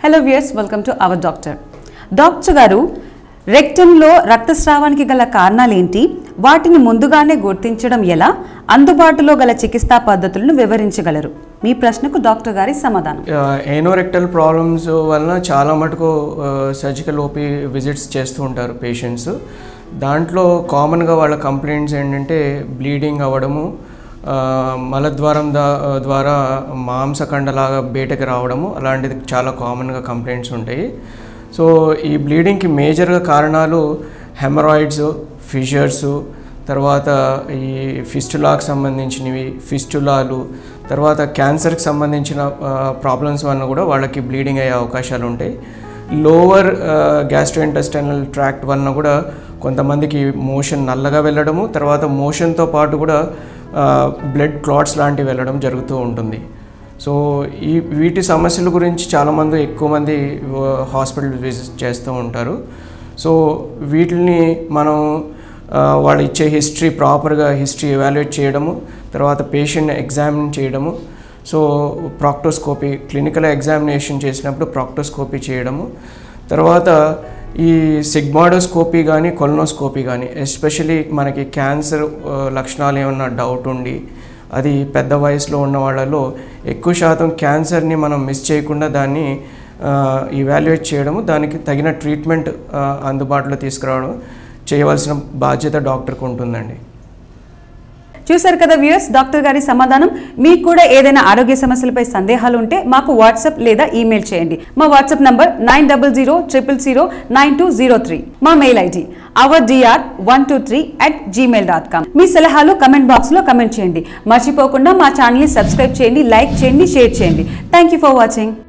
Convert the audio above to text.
hello viewers welcome to our doctor doctor గారు రెక్టంలో రక్తస్రావానికి గల కారణాలేంటి వాటిని ముందుగానే గుర్తించడం ఎలా అందుబాటులో గల చికిత్సా పద్ధతులను వివరించగలరు మీ ప్రశ్నకు డాక్టర్ గారి సమాధానం ఏనోరెక్టల్ ప్రాబ్లమ్స్ వలన చాలా మటుకు సర్జికల్ ఓపీ విజిట్స్ చేస్తూ ఉంటారు పేషెంట్స్ దాంట్లో కామన్గా వాళ్ళ కంప్లైంట్స్ ఏంటంటే బ్లీడింగ్ అవ్వడము ఆ, మలద్వారం దా ద్వారా మాంసఖండలాగా బయటకు రావడము అలాంటిది చాలా కామన్గా కంప్లైంట్స్ ఉంటాయి సో ఈ బ్లీడింగ్కి మేజర్గా కారణాలు హెమరాయిడ్స్ ఫిషర్స్ తర్వాత ఈ ఫిస్టులాకి సంబంధించినవి ఫిస్టులాలు తర్వాత క్యాన్సర్కి సంబంధించిన ప్రాబ్లమ్స్ వలన కూడా వాళ్ళకి బ్లీడింగ్ అయ్యే అవకాశాలు ఉంటాయి లోవర్ గ్యాస్ట్రోఇంటెస్టైనల్ ట్రాక్ట్ వలన కూడా కొంతమందికి మోషన్ నల్లగా వెళ్ళడము తర్వాత మోషన్తో పాటు కూడా బ్లడ్ క్లాట్స్ లాంటివి వెళ్ళడం జరుగుతూ ఉంటుంది సో ఈ వీటి సమస్యల గురించి చాలామంది ఎక్కువ మంది హాస్పిటల్ విజిట్ చేస్తూ ఉంటారు సో వీటిని మనం ఆ, వాళ్ళు ఇచ్చే హిస్టరీ ప్రాపర్గా హిస్టరీ ఎవాల్యుయేట్ చేయడము తర్వాత పేషెంట్ ఎగ్జామిన్ చేయడము సో ప్రాక్టోస్కోపీ క్లినికల్ ఎగ్జామినేషన్ చేసినప్పుడు ప్రాక్టోస్కోపీ చేయడము తర్వాత ఈ సిగ్మాడోస్కోపీ కానీ కొలనోస్కోపీ కానీ ఎస్పెషలీ మనకి క్యాన్సర్ ఆ, లక్షణాలు ఏమన్నా డౌట్ ఉండి అది పెద్ద వయసులో ఉన్న వాళ్ళలో ఎక్కువ శాతం క్యాన్సర్ని మనం మిస్ చేయకుండా దాన్ని ఇవాల్యుయేట్ చేయడము దానికి తగిన ట్రీట్మెంట్ ఆ, అందుబాటులో తీసుకురావడం చేయవలసిన బాధ్యత డాక్టర్కి ఉంటుందండి చూశారు కదా వ్యూయర్స్ డాక్టర్ గారి సమాధానం మీకు కూడా ఏదైనా ఆరోగ్య సమస్యలపై సందేహాలు ఉంటే మాకు వాట్సాప్ లేదా ఈమెయిల్ చేయండి మా WhatsApp number nine double zero triple zero nine two zero three మా mail ID our DR one two three at Gmail dot com మీ సలహాలు కమెంట్ బాక్స్లో కమెంట్ చేయండి మర్చిపోకుండా మా ఛానల్ని సబ్స్క్రైబ్ చేయండి లైక్ చేయండి షేర్ చేయండి థ్యాంక్ యూ ఫర్ వాచింగ్